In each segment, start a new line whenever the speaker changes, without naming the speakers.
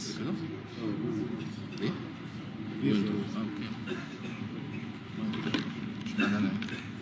بس كده ايه يونتو اوكي مش معنى انا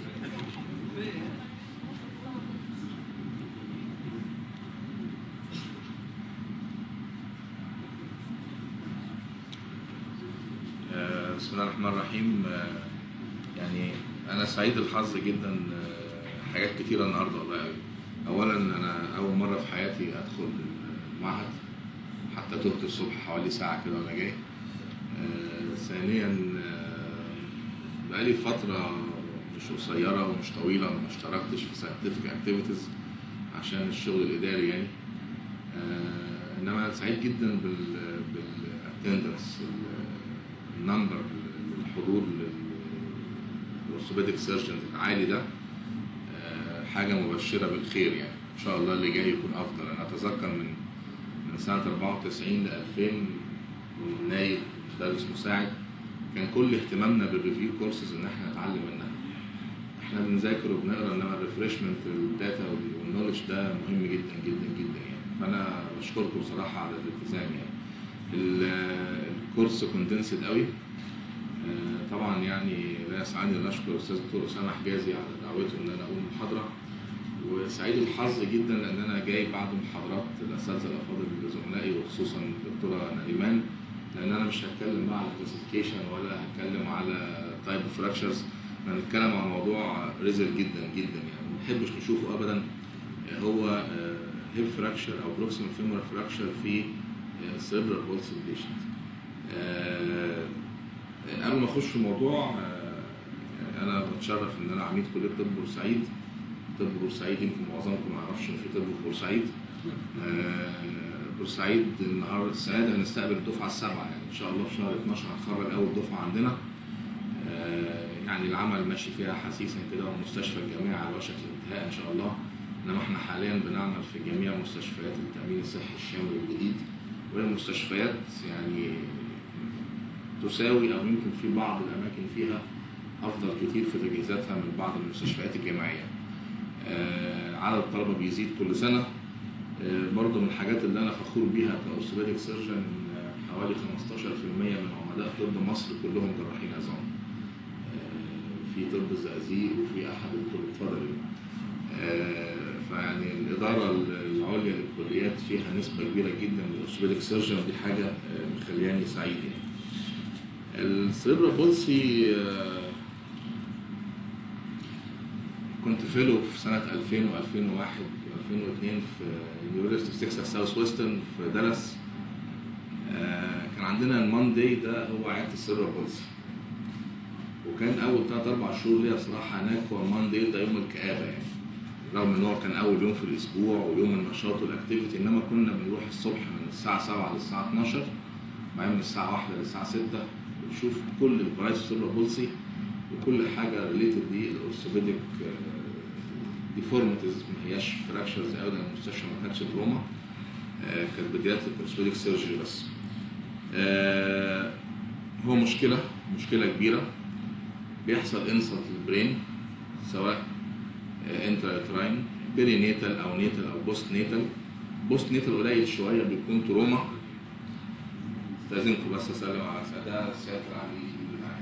آه، بسم الله الرحمن الرحيم آه، يعني انا سعيد الحظ جدا آه، حاجات كتيره النهارده والله قوي اولا انا اول مره في حياتي ادخل المعهد حتى تهت الصبح حوالي ساعه كده وانا جاي آه، ثانيا آه، بقالي فتره مش قصيره ومش طويله ما اشتركتش في scientific activities عشان الشغل الاداري يعني آه، انما سعيد جدا بال بالاتندنس النمبر الحضور الاورثوبيديك سيرجن العالي ده آه، حاجه مبشره بالخير يعني ان شاء الله اللي جاي يكون افضل انا اتذكر من من سنه 94 ل 2000 نايب مدرس مساعد كان كل اهتمامنا بالريفيو كورسز ان احنا نتعلم منها احنا بنذاكر وبنقرا انما الريفرشمنت الداتا والنولج ده مهم جدا جدا جدا يعني فانا بشكركم بصراحه على الالتزام يعني ال- الكورس كوندنسد قوي آه، طبعا يعني لا يسعني ان اشكر الاستاذ دكتور اسامه حجازي على دعوته ان انا اقول محاضره وسعيد الحظ جدا ان انا جاي بعد محاضرات الاساتذه الافاضل زملائي وخصوصا الدكتوره نريمان لان انا مش هتكلم بقى على كلاسيفيكيشن ولا هتكلم على تايب اوف فراكشرز انا هنتكلم عن موضوع ريزل جدا جدا يعني ما بنحبش نشوفه ابدا هو هيب فراكشر او بروكسيمال فيمور فراكشر في سيربرال بولس بيشنت قبل ما اخش في الموضوع آه، انا بتشرف ان انا عميد كليه طب بورسعيد طب بورسعيد يمكن معظمكم ما يعرفش ان في طب في بورسعيد آه، بورسعيد النهارده السنه دي هنستقبل الدفعه السابعه يعني ان شاء الله في شهر 12 هنخرج اول دفعه عندنا آه، يعني العمل ماشي فيها حسيسا كده ومستشفى الجامعه على وشك الانتهاء ان شاء الله انما احنا حاليا بنعمل في جميع مستشفيات التامين الصحي الشامل الجديد وهي مستشفيات يعني تساوي او يمكن في بعض الاماكن فيها افضل كتير في تجهيزاتها من بعض المستشفيات الجامعيه. آه، عدد الطلبه بيزيد كل سنه آه، برضو من الحاجات اللي انا فخور بيها كاورثوبيديك سيرجن آه، حوالي 15% من عمداء طب مصر كلهم جراحين عظام. آه، في طب الزقازيق وفي احد الطب اتفضل آه، فيعني الاداره العليا للكليات فيها نسبه كبيره جدا من الاورثوبيديك سيرجن ودي حاجه آه، مخلياني سعيد يعني. السيربرا بولسي آه، كنت فيلو في سنة 2000 و2001 و2002 في يونيفرستي اوف تكساس ساوث ويسترن في دالاس آه، كان عندنا الماندي ده هو عيادة السيربرا بولسي وكان أول ثلاث أربع شهور ليا صراحة هناك هو الماندي ده يوم الكآبة يعني رغم إن هو كان أول يوم في الأسبوع ويوم النشاط والأكتيفيتي إنما كنا بنروح الصبح من الساعة 7 للساعة 12 بعدين من الساعة 1 للساعة 6 بنشوف كل الفرايتس سيربرا بولسي وكل حاجه ريليتد للاورثوبيديك ديفورميتيز ما هياش فراكشرز ابدا المستشفى ما كانتش تروما آه، كانت بيدياتريك اورثوبيديك سيرجري بس آه، هو مشكله مشكله كبيره بيحصل انسلت للبرين سواء انتراتراين بيري نيتال او نيتال او بوست نيتال بوست نيتال قليل شويه بيكون تروما استاذنكم بس اسلم على سعادة سياده العميد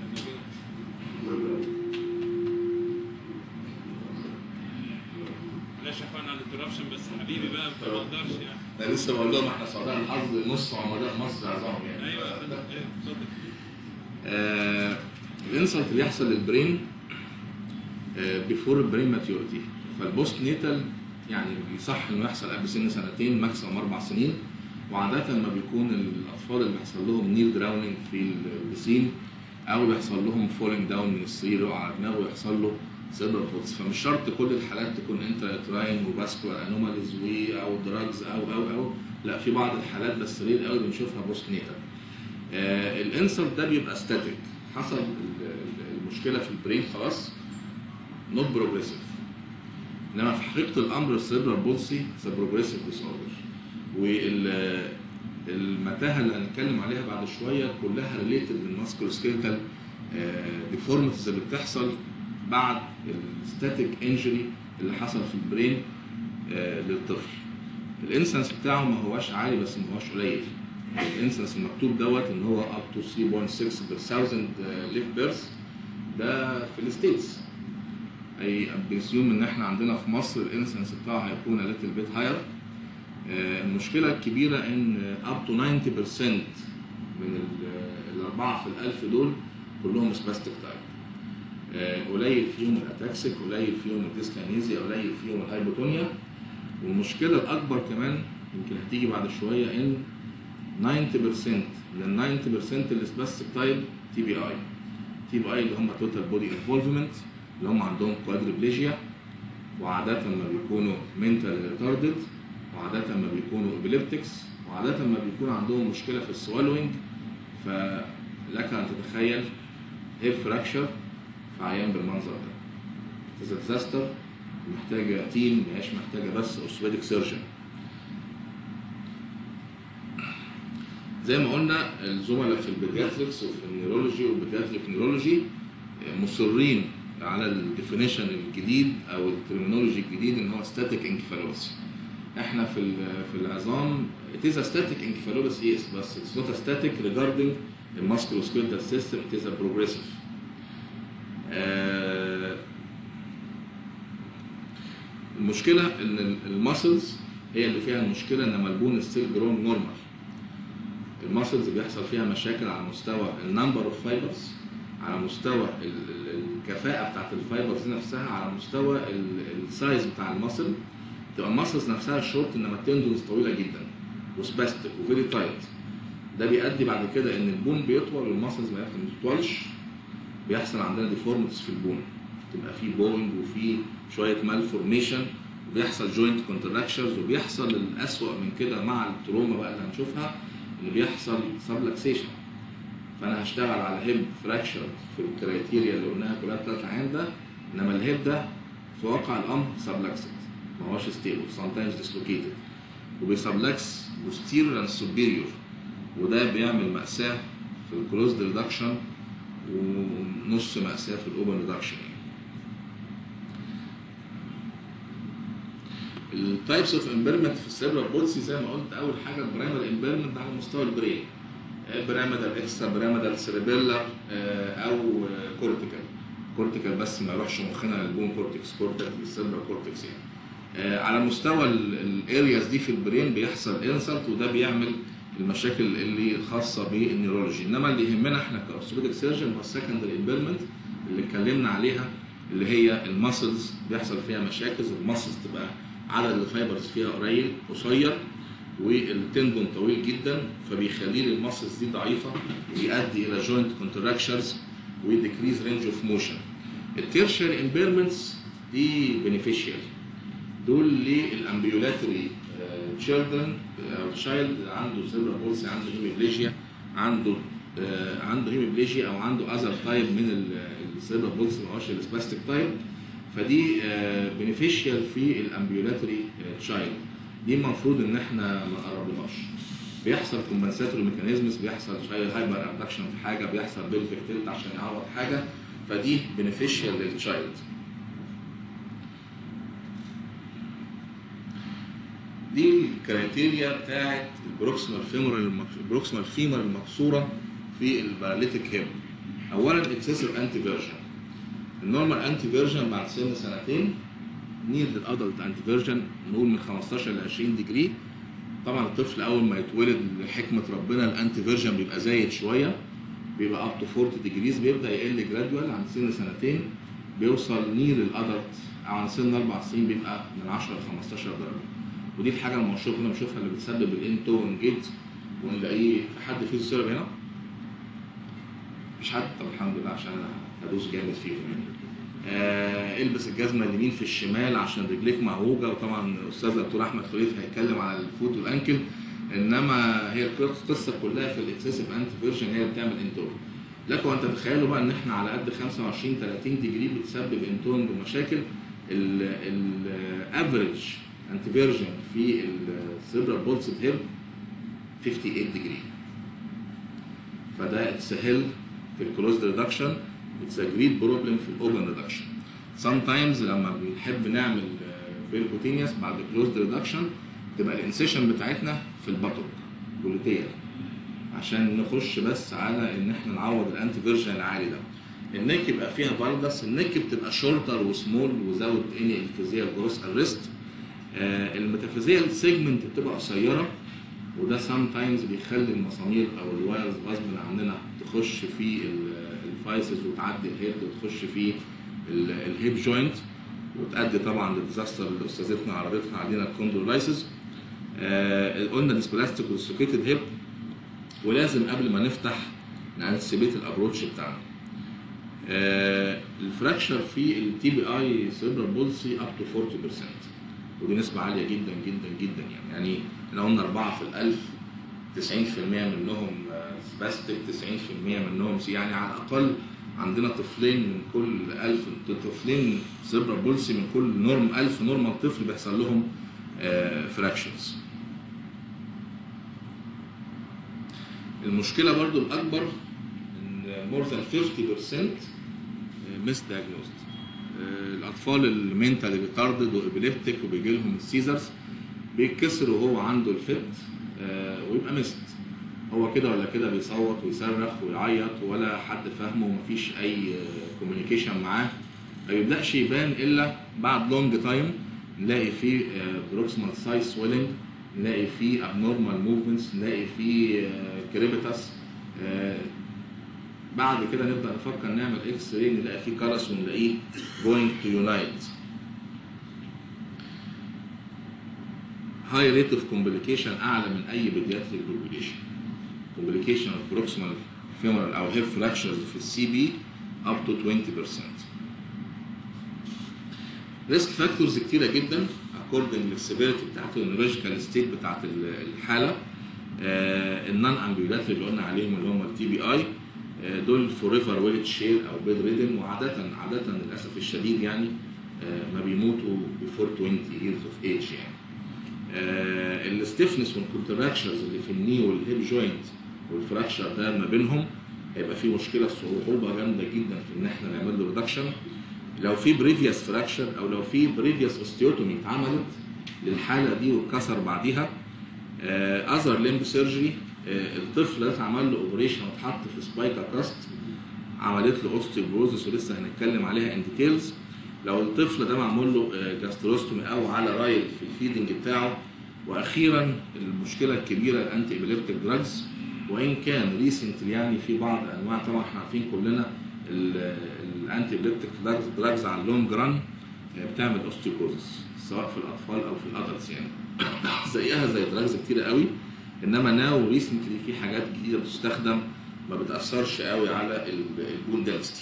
معلش يا اخوانا على الانتربشن بس حبيبي بقى ما اقدرش يعني
انا لسه بقول لهم احنا سعداء الحظ نص عملاء مصر عظام يعني
ايوه يا فندم ايوه اتفضل
آه الانسلت اللي بيحصل للبرين بيفور البرين ماتيوريتي فالبوست نيتال يعني بيصح انه يحصل قبل سن سنتين ماكسيموم اربع سنين وعادة لما بيكون الأطفال اللي بيحصل لهم نيل دراونينج في البسين أو بيحصل لهم فولينج داون من السرير وعلى دماغه ويحصل له سيربر بوتس فمش شرط كل الحالات تكون انتراتراين وفاسكولار انوماليز و او دراجز او او او لا في بعض الحالات بس قليل قوي بنشوفها بوست نيتال. آه الانسلت ده بيبقى ستاتيك حصل ال- ال- المشكله في البرين خلاص نوت بروجريسيف انما في حقيقه الامر السيربرال بولسي بروجريسيف ديس اوردر والمتاهه اللي هنتكلم عليها بعد شويه كلها ريليتد بالماسكولو سكيلتال ديفورميتيز اللي بتحصل بعد الستاتيك انجري اللي حصل في البرين آه، للطفل الانسنس بتاعه ما هواش عالي بس ما هواش قليل الانسنس المكتوب دوت ان هو اب تو 3.6 بير 1000 ليف بيرث ده في الستيتس اي بيسيوم ان احنا عندنا في مصر الانسنس بتاعه هيكون ليتل بيت هاير المشكله الكبيره ان اب تو 90% من ال- الاربعه في الالف دول كلهم سباستيك تايب آه، قليل فيهم الاتاكسيك قليل فيهم الديسكانيزيا قليل فيهم الهايبوتونيا والمشكله الاكبر كمان يمكن هتيجي بعد شويه ان 90% من ال 90% اللي سباستيك تايب تي بي اي تي بي اي اللي هم توتال بودي انفولفمنت اللي هم عندهم كوادربليجيا وعادة ما بيكونوا منتال ريتاردد وعادة ما بيكونوا ابيليبتكس وعادة ما بيكون عندهم مشكلة في السوالوينج فلك أن تتخيل هيب فراكشر في عيان بالمنظر ده ديزاستر محتاجة تيم مش محتاجة بس أوسبيدك سيرجن زي ما قلنا الزملاء في البيدياتريكس وفي النيرولوجي والبيدياتريك نيرولوجي مصرين على الديفينيشن الجديد او الترمينولوجي الجديد ان هو ستاتيك انكفالوباسي احنا في ال- في العظام it is a static encephalopathy yes بس it's not a static regarding the musculoskeletal system it is a progressive آه، المشكله ان الماسلز هي اللي فيها المشكله انما البون ستيل جرون نورمال الماسلز بيحصل فيها مشاكل على مستوى النمبر اوف فايبرز على مستوى ال- ال- الكفاءه بتاعت الفايبرز نفسها على مستوى ال- السايز بتاع الماسل تبقى الماسلز نفسها شورت انما التندونز طويله جدا وسباستيك وفيري تايت ده بيؤدي بعد كده ان البون بيطول والماسلز ما بتطولش بيحصل عندنا ديفورمتس في البون تبقى في بوينج وفي شويه مال فورميشن وبيحصل جوينت كونتراكشرز وبيحصل الاسوأ من كده مع التروما بقى اللي هنشوفها ان بيحصل سبلكسيشن فانا هشتغل على هيب فراكشر في الكرايتيريا اللي قلناها كلها بتاعت العين ده انما الهيب ده في واقع الامر سبلكسد ما هوش ستيبل sometimes dislocated وبيسبلكس posterior and superior وده بيعمل مأساة في الكلوزد ريدكشن ونص مأساة في الاوبن ريدكشن يعني. التايبس اوف امبيرمنت في السيربرال بولسي زي ما قلت اول حاجه البرايمري امبيرمنت على مستوى البرين بيراميدال اكسترا بيراميدال سيربيلا او كورتيكال كورتيكال بس ما يروحش مخنا للبون كورتكس كورتكس للسيربرال كورتكس يعني آه، على مستوى الارياز دي في البرين بيحصل انسلت وده بيعمل المشاكل اللي خاصه بالنيورولوجي انما اللي يهمنا احنا كاورثوبيدك سيرجن هو السكندري امبيرمنت اللي اتكلمنا عليها اللي هي الماسلز بيحصل فيها مشاكل والماسلز تبقى عدد الفايبرز فيها قليل قصير والتندون طويل جدا فبيخلي لي الماسلز دي ضعيفه ويؤدي الى جوينت كونتراكشرز وديكريز رينج اوف موشن التيرشري امبيرمنتس دي بينيفيشال دول للامبيولاتري تشيلدرن او تشايلد عنده سيربرال بولسي عنده هيميبليجيا عنده آه، عنده هيميبليجيا او عنده اذر تايب من السيربرال بولسي ما هوش السباستيك تايب فدي بينيفيشال في الامبيولاتري تشايلد دي المفروض ان احنا ما نقربلهاش بيحصل كومبنساتوري ميكانيزمز بيحصل شويه هايبر ابدكشن في حاجه بيحصل بيلفيك تلت عشان يعوض حاجه فدي بينيفيشال للتشايلد دي الكريتيريا بتاعت البروكسيمال فيمور البروكسيمال فيمر المكسوره في الباراليتيك هيب اولا اكسسيف انتي فيرجن النورمال انتي فيرجن بعد سن سنتين نير للادلت انتي فيرجن نقول من 15 ل 20 ديجري طبعا الطفل اول ما يتولد لحكمه ربنا الانتي فيرجن بيبقى زايد شويه بيبقى اب تو 40 ديجريز بيبدا يقل جرادوال عند سن سنتين بيوصل نير للادلت او عند سن اربع سنين بيبقى من 10 ل 15 درجه ودي الحاجه المشهوره كنا بنشوفها اللي بتسبب الانتو انجيت ونلاقيه في حد فيه سيرب هنا مفيش حد طب الحمد لله عشان انا هدوس جامد فيهم يعني آه البس الجزمه اليمين في الشمال عشان رجليك معوجه وطبعا الاستاذ دكتور احمد خليف هيتكلم على الفوت والانكل انما هي القصه كلها في الاكسسيف انتي فيرجن هي اللي بتعمل انتون لكم ان تتخيلوا بقى ان احنا على قد 25 30 ديجري بتسبب انتون ومشاكل الافريج انتي فيرجن في السيربرال بولس هيب 58 ديجري فده اتسهل في الكلوزد ريدكشن اتس ا جريت بروبلم في الاوبن ريدكشن سام تايمز لما بنحب نعمل بيركوتينيوس بعد كلوزد ريدكشن تبقى الانسيشن بتاعتنا في البطن جلوتيا عشان نخش بس على ان احنا نعوض الانتي فيرجن العالي ده النك يبقى فيها فالدس النك بتبقى شورتر وسمول وزود اني الفيزيال جروس ارست الميتافيزيال سيجمنت بتبقى قصيره وده سام تايمز بيخلي المسامير او الوايرز غصب عننا تخش في الفايسز وتعدي الهيد وتخش في الهيب جوينت وتؤدي طبعا للديزاستر اللي استاذتنا عرضتها علينا الكوندرولايسز آه قلنا ديسبلاستيك والسوكيتد هيب ولازم قبل ما نفتح نانسيبيت الابروتش بتاعنا آه الفراكشر في التي بي اي سيربرال بولسي اب تو 40% ودي نسبة عالية جدا جدا جدا يعني يعني احنا قلنا 4 في الألف 90% منهم سباستيك 90% منهم سي يعني على الأقل عندنا طفلين من كل 1000 طفلين سيربرال بولسي من كل نورم 1000 نورمال طفل بيحصل لهم فراكشنز المشكلة برضو الأكبر إن مور ذان 50% مس دايجنوزد الأطفال المنتالي ريتاردد وإبيليبتيك وبيجي لهم السيزرز بيتكسر وهو عنده الفت ويبقى مست هو كده ولا كده بيصوت ويصرخ ويعيط ولا حد فاهمه ومفيش أي كوميونيكيشن معاه ما بيبدأش يبان إلا بعد لونج تايم نلاقي فيه بروكسيمال سايز سويلنج نلاقي فيه abnormal movements نلاقي فيه كريبيتاس بعد كده نبدا نفكر نعمل اكس راي نلاقي فيه كرس ونلاقيه going to unite high rate of complication اعلى من اي pediatric population complication of proximal femoral او hip fractures في السي بي up to 20% ريسك فاكتورز كتيره جدا according للسيفيريتي بتاعت النيورولوجيكال ستيت بتاعت الحاله النون امبيولاتري اللي قلنا عليهم اللي هم التي بي اي دول فور ايفر ويلت شير او بيد ريدن وعاده عاده للاسف الشديد يعني ما بيموتوا بيفور 20 years اوف ايج يعني الستيفنس والكونتراكشنز اللي في الني والهيب جوينت والفراكشر ده ما بينهم هيبقى في مشكله صعوبه جامده جدا في ان احنا نعمل له ريدكشن لو في بريفيوس فراكشر او لو في بريفيوس اوستيوتومي اتعملت للحاله دي واتكسر بعديها اذر ليمب سيرجري الطفل ده اتعمل له اوبريشن واتحط في سبايكا كاست عملت له اوستيوبروزس ولسه هنتكلم عليها ان ديتيلز لو الطفل ده معمول له جاستروستومي او على رايل في الفيدنج بتاعه واخيرا المشكله الكبيره الانتي ابيليبتيك دراجز وان كان ريسنتلي يعني في بعض انواع طبعا احنا عارفين كلنا الانتي ابيليبتيك دراجز على اللونج ران بتعمل اوستيوبروزس سواء في الاطفال او في الادلتس يعني زيها زي دراجز كتيره قوي انما ناو ريسنتلي في حاجات جديده بتستخدم ما بتاثرش قوي على البون دنسيتي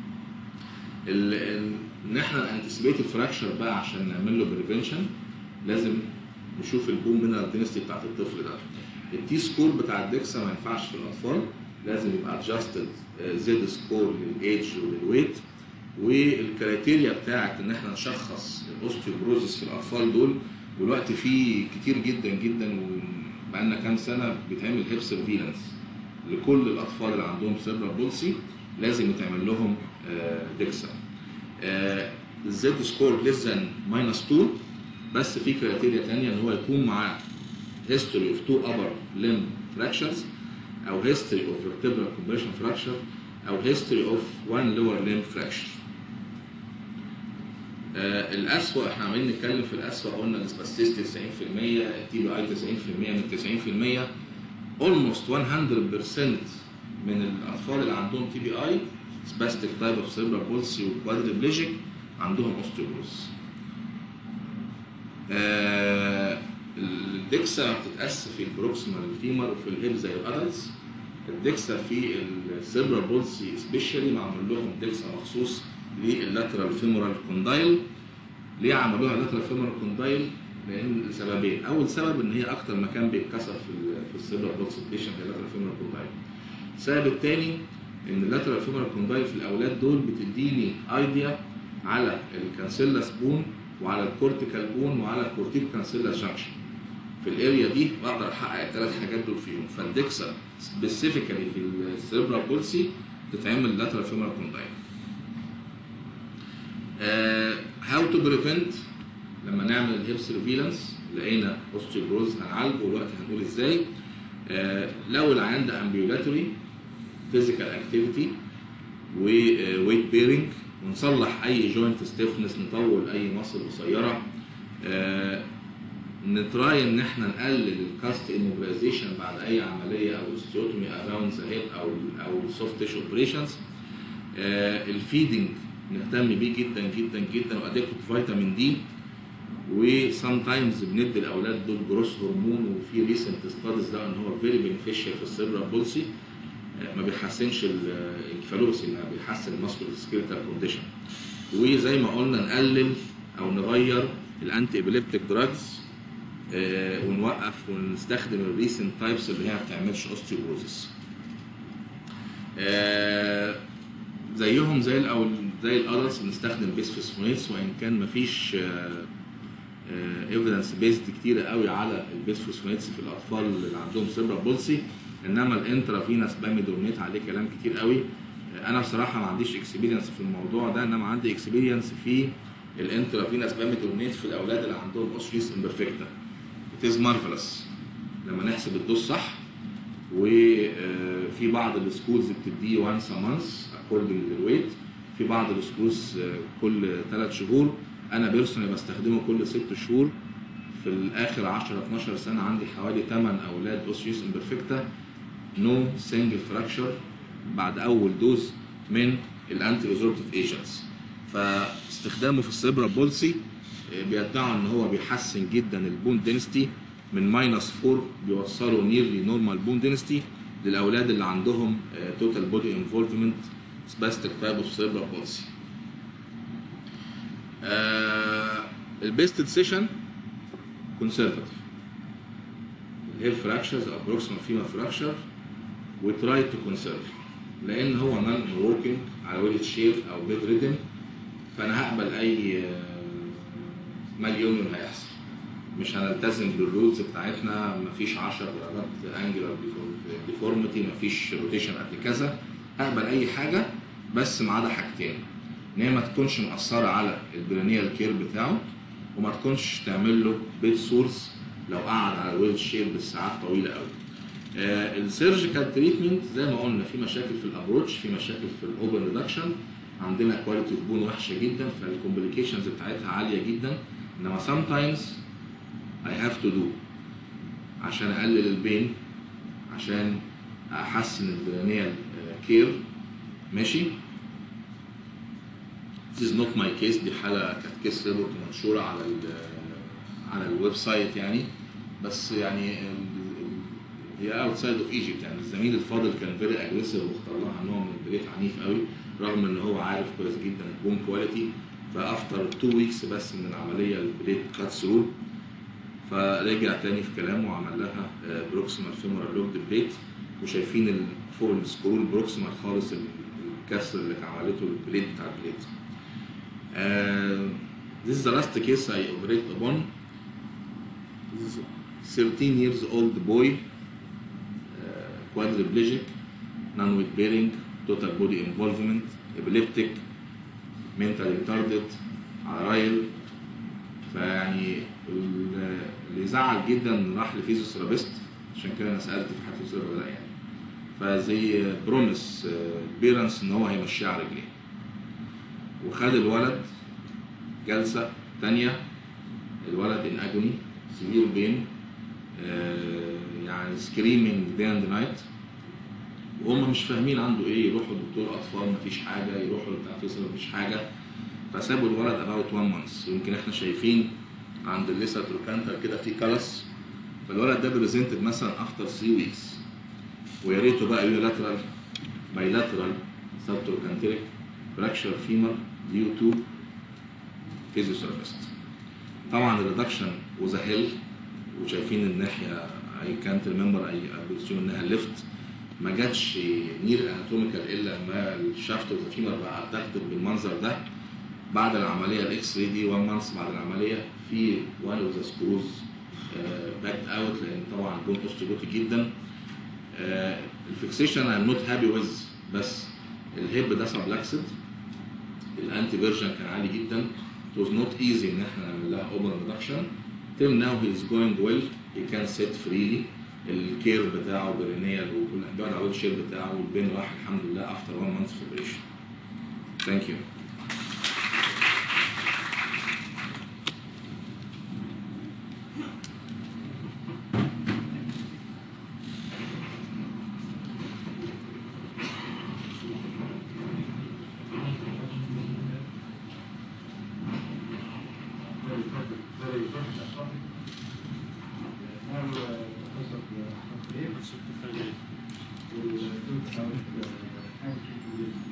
ان احنا انتسبيت الفراكشر بقى عشان نعمل له بريفنشن لازم نشوف البون مينرال دنسيتي بتاعت الطفل ده التي سكور بتاع الدكسا ما ينفعش في الاطفال لازم يبقى ادجستد زد سكور للايدج وللويت والكريتيريا بتاعت ان احنا نشخص الاوستيوبروزس في الاطفال دول والوقت فيه كتير جدا جدا وبقالنا كام سنه بيتعمل هيب سيرفيلانس لكل الاطفال اللي عندهم سيربرال بولسي لازم يتعمل لهم دكسا الزد سكور ليس ذان ماينس 2 بس في كريتيريا ثانيه ان هو يكون معاه history of two upper limb fractures او history of vertebral compression fracture او history of one lower limb fracture. آه الأسوأ احنا عمالين نتكلم في الأسوأ قلنا السباستيستي 90% التي بي اي 90% من 90% almost 100% من الأطفال اللي عندهم تي بي اي سباستيك تايب اوف سيربرال بولسي وكوادريبليجيك عندهم اوستيوبروز. آه الدكسا بتتقاس في البروكسيمال فيمر وفي الهيب زي الادلتس الدكسا في السيربرال بولسي سبيشالي معمول لهم دكسا مخصوص لللاترال فيمورال كوندايل ليه عملوها لاترال فيمورال كوندايل؟ لان لسببين اول سبب ان هي اكتر مكان بيتكسر في في السيربرال بولسي بيشنت هي اللاترال فيمورال كوندايل السبب الثاني ان اللاترال فيمورال كوندايل في الاولاد دول بتديني ايديا على الكانسيلا سبون وعلى الكورتيكال بون وعلى الكورتيك كانسيلا جانكشن في الاريا دي بقدر احقق الثلاث حاجات دول فيهم فالدكسا سبيسيفيكالي في السيربرال بولسي بتتعمل لاترال فيمورال كوندايل هاو تو بريفنت لما نعمل الهيب سيرفيلانس لقينا اوستيوبروز هنعالجه والوقت هنقول ازاي آه، لو العيان ده امبيولاتوري فيزيكال اكتيفيتي وويت بيرنج ونصلح اي جوينت ستيفنس نطول اي مصل قصيره آه، نتراي ان احنا نقلل الكاست immobilization بعد اي عمليه او استيوتومي اراوند ذا هيد او او سوفت تيشو اوبريشنز الفيدنج نهتم بيه جدا جدا جدا واديكوت فيتامين دي وسام تايمز بندي الاولاد دول جروس هرمون وفي ريسنت ستاديز لقوا ان هو فيري بينيفيشال في السيربرال بولسي ما بيحسنش الانكفالوبسي ما بيحسن الماسكولار سكيلتال كونديشن وزي ما قلنا نقلل او نغير الانتي ابيليبتيك دراجز ونوقف ونستخدم الريسنت تايبس اللي هي ما بتعملش اوستيوبروزيس زيهم زي الاول زي الادلتس بنستخدم بيسفوسفونيتس وان كان مفيش ايفيدنس بيزد كتيره قوي على البيسفوسفونيتس في الاطفال اللي عندهم سيربرال بولسي انما الانترافينس باميدونيت عليه كلام كتير قوي انا بصراحه ما عنديش اكسبيرينس في الموضوع ده انما عندي اكسبيرينس في الانترافينس باميدونيت في الاولاد اللي عندهم اوسيوس امبرفكتا it is marvelous لما نحسب الدوز صح وفي بعض السكولز بتديه وانس ا مانث اكوردنج للويت في بعض السكولز كل ثلاث شهور انا بيرسونالي بستخدمه كل ست شهور في الاخر 10 12 سنه عندي حوالي 8 اولاد اوسيوس امبرفكتا نو سنجل فراكشر بعد اول دوز من الانتي ريزورتيف ايجنتس فاستخدامه في السيبرا بولسي بيدعوا ان هو بيحسن جدا البون دينستي من ماينس 4 بيوصلوا نيرلي نورمال بون دينستي للاولاد اللي عندهم توتال بودي انفولفمنت سباستيك تايب اوف سيربرال بولسي البيست سيشن كونسرفاتيف الهيل فراكشرز او بروكسيمال فيما فراكشر وتراي تو كونسيرف لان هو نون وركينج على ويل شير او بيد ريدم فانا هقبل اي مليون هيحصل مش هنلتزم بالرولز بتاعتنا مفيش 10 درجات انجلر ديفورميتي مفيش روتيشن قد كذا هقبل اي حاجه بس ما عدا حاجتين ان هي ما تكونش مأثره على البرينيال كير بتاعه وما تكونش تعمل له بيت سورس لو قعد على الويل شير بالساعات طويله قوي. آه السيرجيكال تريتمنت زي ما قلنا في مشاكل في الابروتش في مشاكل في الاوبن ريدكشن عندنا كواليتي اوف بون وحشه جدا فالكومبليكيشنز بتاعتها عاليه جدا انما سام تايمز اي هاف تو دو عشان اقلل البين عشان احسن البرينيال كير ماشي This is not my case دي حالة كانت كيس ريبورت منشورة على ال على الويب سايت يعني بس يعني هي اوتسايد اوف ايجيبت يعني الزميل الفاضل كان فيري اجريسيف واختار لها نوع من البريك عنيف قوي رغم ان هو عارف كويس جدا البون كواليتي فافتر تو ويكس بس من العمليه البليت كات ثرو فرجع تاني في كلامه وعمل لها بروكسيمال فيمورال لوب بليت وشايفين فوق السكرول بروكسيمال خالص الكسر اللي عملته البليت بتاع البليت. Uh, this is the last case I operate upon. This is 13 years old boy, uh, quadriplegic, non-weight bearing, total body involvement, epileptic, mentally retarded, على رايل فيعني اللي زعل جدا راح لفيزيوثيرابيست عشان كده انا سالت في حاله الفيزيوثيرابي ده يعني فزي بروميس بيرنس ان هو هيمشيه على رجليه وخد الولد جلسة تانية الولد ان اجوني سيفير بين يعني سكريمينج داي اند نايت وهم مش فاهمين عنده ايه يروحوا لدكتور اطفال مفيش حاجه يروحوا لبتاع فيصل مفيش حاجه فسابوا الولد اباوت 1 مانث يمكن احنا شايفين عند الليسا تروكانتر كده في كلس فالولد ده بريزنتد مثلا افتر 3 ويكس ويا ريته بقى يونيلاترال بايلاترال سبتروكانتريك فراكشر فيمر ديو تو فيزيوثيرابيست طبعا الريدكشن وذ هيل وشايفين الناحيه اي كانت ريمبر اي بوزيشن انها ليفت ما جاتش نير اناتوميكال الا لما الشافت اوف فيمر بقى ادكتد بالمنظر ده بعد العمليه الاكس راي دي 1 مانث بعد العمليه في وان اوف ذا سكروز باكت اوت لان طبعا بون اوستيوبوتي جدا الفيكسيشن اي ام نوت هابي ويز بس الهيب ده سبلاكسد الانتي فيرجن كان عالي جدا it was not easy ان احنا نعمل لها open reduction till now he is going well he can sit freely الكير بتاعه برينيال وكل بيقعد على الشير بتاعه والبين راح الحمد لله افتر 1 مانث اوبريشن ثانك يو
Very perfect, very perfect topic. Now, uh, Professor Ahmed Khalil will uh, talk about uh, how to do this.